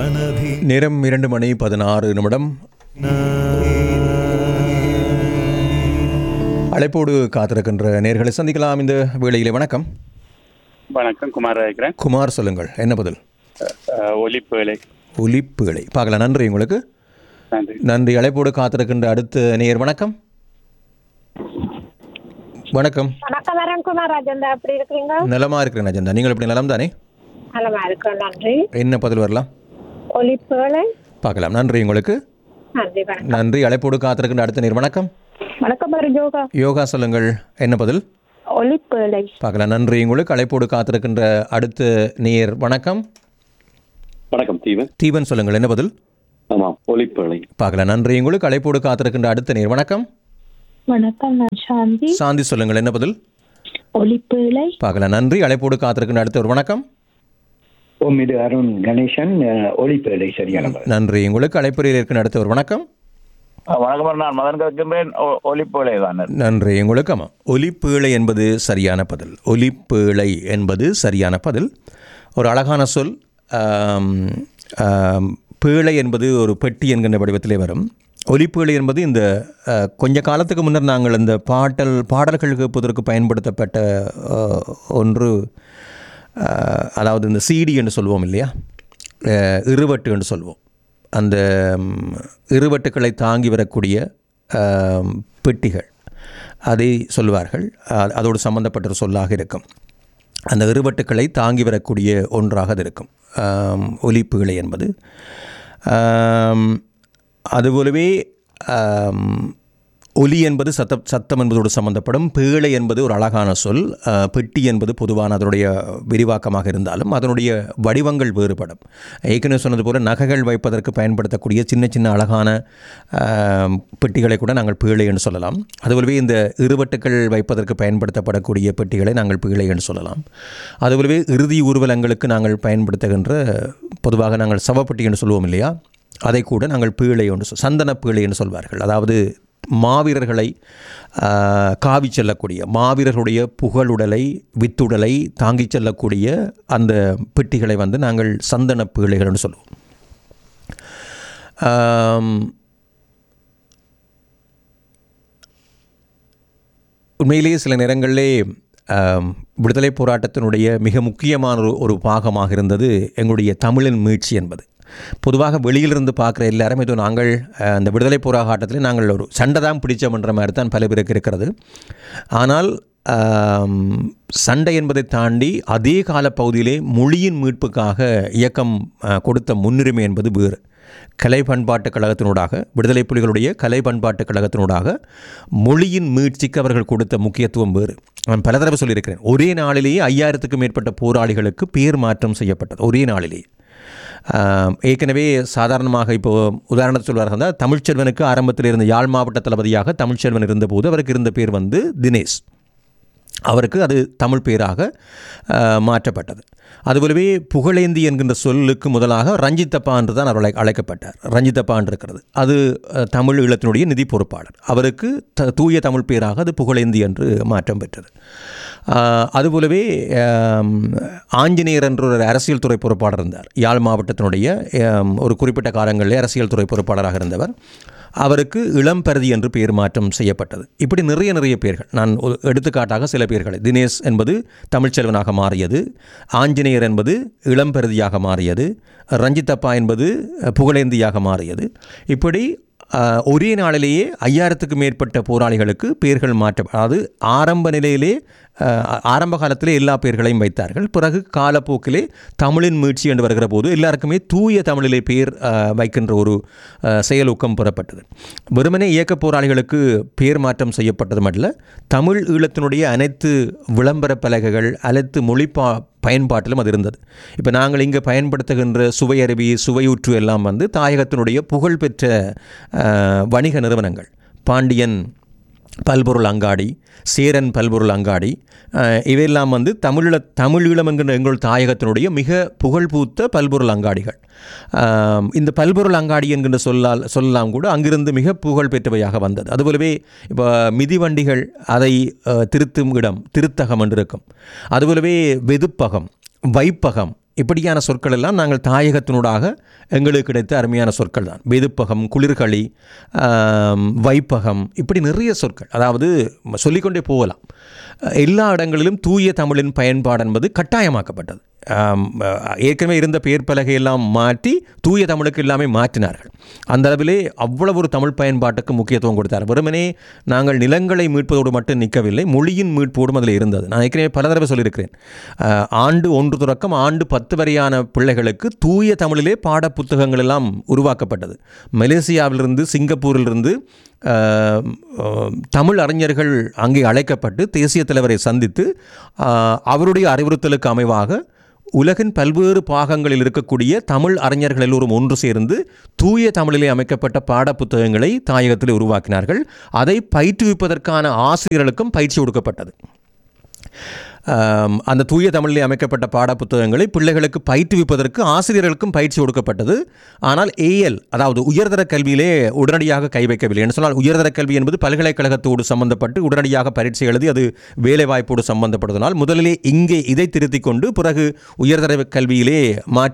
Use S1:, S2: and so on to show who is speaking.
S1: நேரம் இரண்டு மணி பதினாறு நிமிடம் அழைப்போடு காத்திருக்கின்ற நேர்களை சந்திக்கலாம் இந்த வேளையிலே வணக்கம்
S2: வணக்கம் குமார் இருக்கிறேன்
S1: குமார் சொல்லுங்கள் என்ன பதில்
S2: அஹ், ஒலிப்பு வேலை
S1: ஒலிப்புகளை பார்க்கலாம் நன்றி உங்களுக்கு
S2: நன்றி
S1: நன்றி அழைப்போடு காத்திருக்கின்ற அடுத்த நேர் வணக்கம் வணக்கம்
S3: வணக்கம் வரன்குமார் ராஜேந்தா எப்படி இருக்கிறீங்க
S1: நலமா இருக்கிறேன் அஜந்தா நீங்கள் எப்படி நலம் தானே
S3: நலமா இருக்கோம் நன்றி
S1: என்ன பதில் வரலாம்
S3: ஒலிப்புகளை
S1: பார்க்கலாம் நன்றி உங்களுக்கு
S3: நன்றி வணக்கம்
S1: நன்றி அழைப்போடு காத்திருக்கின்ற அடுத்த நேர் வணக்கம்
S3: வணக்கம் வரும் யோகா
S1: யோகா சொல்லுங்கள் என்ன பதில்
S3: ஒலிப்புகளை
S1: பார்க்கலாம் நன்றி உங்களுக்கு அழைப்போடு காத்திருக்கின்ற அடுத்த நேர் வணக்கம்
S4: வணக்கம் தீவன்
S1: தீபன் சொல்லுங்கள் என்ன பதில்
S4: ஆமாம் ஒளிப்பளை
S1: பார்க்கலாம் நன்றி உங்களுக்கு அழைப்போடு காத்திருக்கின்ற அடுத்த நேர் வணக்கம்
S3: வணக்கம் நான் சாந்தி
S1: சாந்தி சொல்லுங்கள் என்ன பதில்
S3: ஒலிப்புகளை
S1: பார்க்கலாம் நன்றி அழைப்போடு காத்திருக்கின்ற அடுத்த ஒரு வணக்கம்
S5: ஓம் இது அருண் கணேசன் அஹ், ஒளிப்பேடை சரியான பதில்.
S1: நன்றி உங்களுக்கு அழைப்பறையில் இருக்கிற அடுத்த ஒரு வணக்கம்
S6: வணக்கம் நான் மதன் கற்கின்றேன் ஒலிப்போலை தான்
S1: நன்றி உங்களுக்கு ஆமாம் ஒலிப்பீழை என்பது சரியான பதில் ஒலிப்பீழை என்பது சரியான பதில் ஒரு அழகான சொல் ஆம், ஆம், பீழை என்பது ஒரு பெட்டி என்கின்ற வடிவத்திலே வரும் ஒலிப்பீழை என்பது இந்த அஹ், கொஞ்ச காலத்துக்கு முன்னர் நாங்கள் இந்த பாட்டல் பாடல்கள் கேட்பதற்கு பயன்படுத்தப்பட்ட அஹ், ஒன்று அஹ், அதாவது இந்த சிடி என்று சொல்வோம் இல்லையா அஹ், இருவட்டு என்று சொல்வோம் அந்த ம், இருவட்டுக்களை தாங்கி வரக்கூடிய ஆம், பெட்டிகள் அதை சொல்லுவார்கள் அ- அதோடு சம்பந்தப்பட்ட ஒரு சொல்லாக இருக்கும் அந்த இருவட்டுக்களை தாங்கி வரக்கூடிய ஒன்றாக அது இருக்கும் ஆம், ஒலிப்புகளை என்பது ஆம், அதுபோலவே ஆம், ஒலி என்பது சத்தம் சத்தம் என்பதோடு சம்பந்தப்படும் பேழை என்பது ஒரு அழகான சொல் ஆ, பெட்டி என்பது பொதுவான அதனுடைய விரிவாக்கமாக இருந்தாலும் அதனுடைய வடிவங்கள் வேறுபடும் ஏற்கனவே சொன்னது போல நகைகள் வைப்பதற்கு பயன்படுத்தக்கூடிய சின்ன சின்ன அழகான ஆம், பெட்டிகளை கூட நாங்கள் பீழை என்று சொல்லலாம் அதுபோலவே இந்த இருவட்டுக்கள் வைப்பதற்கு பயன்படுத்தப்படக்கூடிய பெட்டிகளை நாங்கள் பீழை என்று சொல்லலாம் அதுபோலவே இறுதி ஊர்வலங்களுக்கு நாங்கள் பயன்படுத்துகின்ற பொதுவாக நாங்கள் சவப்பெட்டி என்று சொல்லுவோம் இல்லையா அதை கூட நாங்கள் பீழை என்று சொல் சந்தன பீழை என்று சொல்வார்கள் அதாவது மாவீரர்களை ஆ, காவிச் செல்லக்கூடிய மாவீரர்களுடைய புகழுடலை வித்துடலை தாங்கிச் செல்லக்கூடிய அந்த பெட்டிகளை வந்து நாங்கள் சந்தன பீழைகள் என்று சொல்லுவோம் ஆம், உண்மையிலேயே சில நேரங்களிலே ஆம், விடுதலை போராட்டத்தினுடைய மிக முக்கியமான ஒரு ஒரு பாகமாக இருந்தது எங்களுடைய தமிழின் மீட்சி என்பது பொதுவாக வெளியிலிருந்து பார்க்குற எல்லாரும் ஏதோ நாங்கள் அஹ், அந்த விடுதலை போராட்டத்தில் நாங்கள் ஒரு சண்டை தான் பிடிச்சோம்ன்ற மாதிரி தான் பல பேருக்கு இருக்கிறது ஆனால் ஆம், சண்டை என்பதை தாண்டி அதே காலப்பகுதியிலே மொழியின் மீட்புக்காக இயக்கம் அஹ், கொடுத்த முன்னுரிமை என்பது வேறு கலை பண்பாட்டுக் கழகத்தினூடாக விடுதலை புலிகளுடைய கலை பண்பாட்டுக் கழகத்தினூடாக மொழியின் மீட்சிக்கு அவர்கள் கொடுத்த முக்கியத்துவம் வேறு நான் பல தடவை சொல்லியிருக்கிறேன் ஒரே நாளிலேயே ஐயாயிரத்துக்கும் மேற்பட்ட போராளிகளுக்கு பேர் மாற்றம் செய்யப்பட்டது ஒரே நாளிலேயே ஆம், ஏற்கனவே சாதாரணமாக இப்போ உதாரணத்துக்கு சொல்வார்கள் இருந்தால் தமிழ்ச்செல்வனுக்கு ஆரம்பத்தில் இருந்த யாழ் மாவட்ட தளபதியாக தமிழ்ச்செல்வன் இருந்தபோது அவருக்கு இருந்த பேர் வந்து தினேஷ் அவருக்கு அது தமிழ் பேராக அஹ், மாற்றப்பட்டது அதுபோலவே புகழேந்தி என்கின்ற சொல்லுக்கு முதலாக ரஞ்சித்தப்பா என்று தான் அவர் அழை அழைக்கப்பட்டார் ரஞ்சித்தப்பா என்று இருக்கிறது அது அஹ், தமிழ் ஈழத்தினுடைய நிதி பொறுப்பாளர் அவருக்கு த தூய தமிழ் பேராக அது புகழேந்தி என்று மாற்றம் பெற்றது அஹ், அதுபோலவே ஆம், ஆஞ்சநேயர் என்ற ஒரு அரசியல் துறை பொறுப்பாளர் இருந்தார் யாழ் மாவட்டத்தினுடைய ஆம், ஒரு குறிப்பிட்ட காலங்களிலே அரசியல் துறை பொறுப்பாளராக இருந்தவர் அவருக்கு இளம்பரதி என்று பெயர் மாற்றம் செய்யப்பட்டது இப்படி நிறைய நிறைய பெயர்கள் நான் ஒரு எடுத்துக்காட்டாக சில பெயர்களை தினேஷ் என்பது தமிழ்ச்செல்வனாக மாறியது ஆஞ்சநேயர் என்பது இளம்பரதியாக மாறியது ரஞ்சித்தப்பா என்பது அஹ், புகழேந்தியாக மாறியது இப்படி அஹ், ஒரே நாளிலேயே ஐயாயிரத்துக்கு மேற்பட்ட போராளிகளுக்கு பெயர்கள் மாற்ற அதாவது ஆரம்ப நிலையிலே அஹ், ஆரம்ப காலத்திலே எல்லா பெயர்களையும் வைத்தார்கள் பிறகு காலப்போக்கிலே தமிழின் மீட்சி என்று வருகிற போது எல்லாருக்குமே தூய தமிழிலே பெயர் அஹ், வைக்கின்ற ஒரு அஹ், செயலூக்கம் பெறப்பட்டது வெறுமனே இயக்க போராளிகளுக்கு பெயர் மாற்றம் செய்யப்பட்டது மட்டும் தமிழ் ஈழத்தினுடைய அனைத்து விளம்பர பலகைகள் அனைத்து மொழி பா பயன்பாட்டிலும் அது இருந்தது இப்போ நாங்கள் இங்கே பயன்படுத்துகின்ற சுவையருவி சுவையூற்று எல்லாம் வந்து தாயகத்தினுடைய புகழ்பெற்ற அஹ், வணிக நிறுவனங்கள் பாண்டியன் பல்பொருள் அங்காடி சேரன் பல்பொருள் அங்காடி அஹ், இவையெல்லாம் வந்து தமிழீழ தமிழீழம் என்கின்ற எங்கள் தாயகத்தினுடைய மிக புகழ்பூத்த பல்பொருள் அங்காடிகள் ஆம், இந்த பல்பொருள் அங்காடி என்கின்ற சொல்லால் சொல்லலாம் கூட அங்கிருந்து மிக புகழ் பெற்றவையாக வந்தது அதுபோலவே இப்போ மிதிவண்டிகள் அதை அஹ், திருத்தும் இடம் திருத்தகம் என்று இருக்கும் அதுபோலவே வெதுப்பகம் வைப்பகம் இப்படியான சொற்கள் எல்லாம் நாங்கள் தாயகத்தினூடாக எங்களுக்கு கிடைத்த அருமையான சொற்கள் தான் வெதுப்பகம் குளிர்களி ஆம், வைப்பகம் இப்படி நிறைய சொற்கள் அதாவது சொல்லிக்கொண்டே போகலாம் எல்லா இடங்களிலும் தூய தமிழின் பயன்பாடு என்பது கட்டாயமாக்கப்பட்டது ஆம், ஏற்கனவே இருந்த பெயர் பலகையெல்லாம் மாற்றி தூய தமிழுக்கு எல்லாமே மாற்றினார்கள் அந்த அளவிலே அவ்வளவு ஒரு தமிழ் பயன்பாட்டுக்கு முக்கியத்துவம் கொடுத்தார் வெறுமனே நாங்கள் நிலங்களை மீட்பதோடு மட்டும் நிற்கவில்லை மொழியின் மீட்போடும் அதில் இருந்தது நான் ஏற்கனவே பல தடவை சொல்லியிருக்கிறேன் ஆஹ், ஆண்டு ஒன்று தொடக்கம் ஆண்டு பத்து வரையான பிள்ளைகளுக்கு தூய தமிழிலே பாட புத்தகங்கள் எல்லாம் உருவாக்கப்பட்டது மலேசியாவிலிருந்து சிங்கப்பூரிலிருந்து ஆஹ், ஆஹ், தமிழ் அறிஞர்கள் அங்கே அழைக்கப்பட்டு தேசிய தலைவரை சந்தித்து ஆஹ், அவருடைய அறிவுறுத்தலுக்கு அமைவாக உலகின் பல்வேறு பாகங்களில் இருக்கக்கூடிய தமிழ் அறிஞர்கள் எல்லோரும் ஒன்று சேர்ந்து தூய தமிழிலே அமைக்கப்பட்ட பாடப்புத்தகங்களை தாயகத்தில் உருவாக்கினார்கள் அதை பயிற்றுவிப்பதற்கான ஆசிரியர்களுக்கும் பயிற்சி கொடுக்கப்பட்டது ஆம், அந்த தூய தமிழிலே அமைக்கப்பட்ட பாடப்புத்தகங்களை பிள்ளைகளுக்கு பயிற்றுவிப்பதற்கு ஆசிரியர்களுக்கும் பயிற்சி கொடுக்கப்பட்டது ஆனால் ஏஎல் அதாவது உயர்தர கல்வியிலே உடனடியாக கை வைக்கவில்லை என்று சொன்னால் உயர்தர கல்வி என்பது பல்கலைக்கழகத்தோடு சம்பந்தப்பட்டு உடனடியாக பரீட்சை எழுதி அது வேலைவாய்ப்போடு சம்பந்தப்படுவதனால் முதலிலே இங்கே இதை திருத்திக் கொண்டு பிறகு உயர்தர கல்வியிலே மாற்றி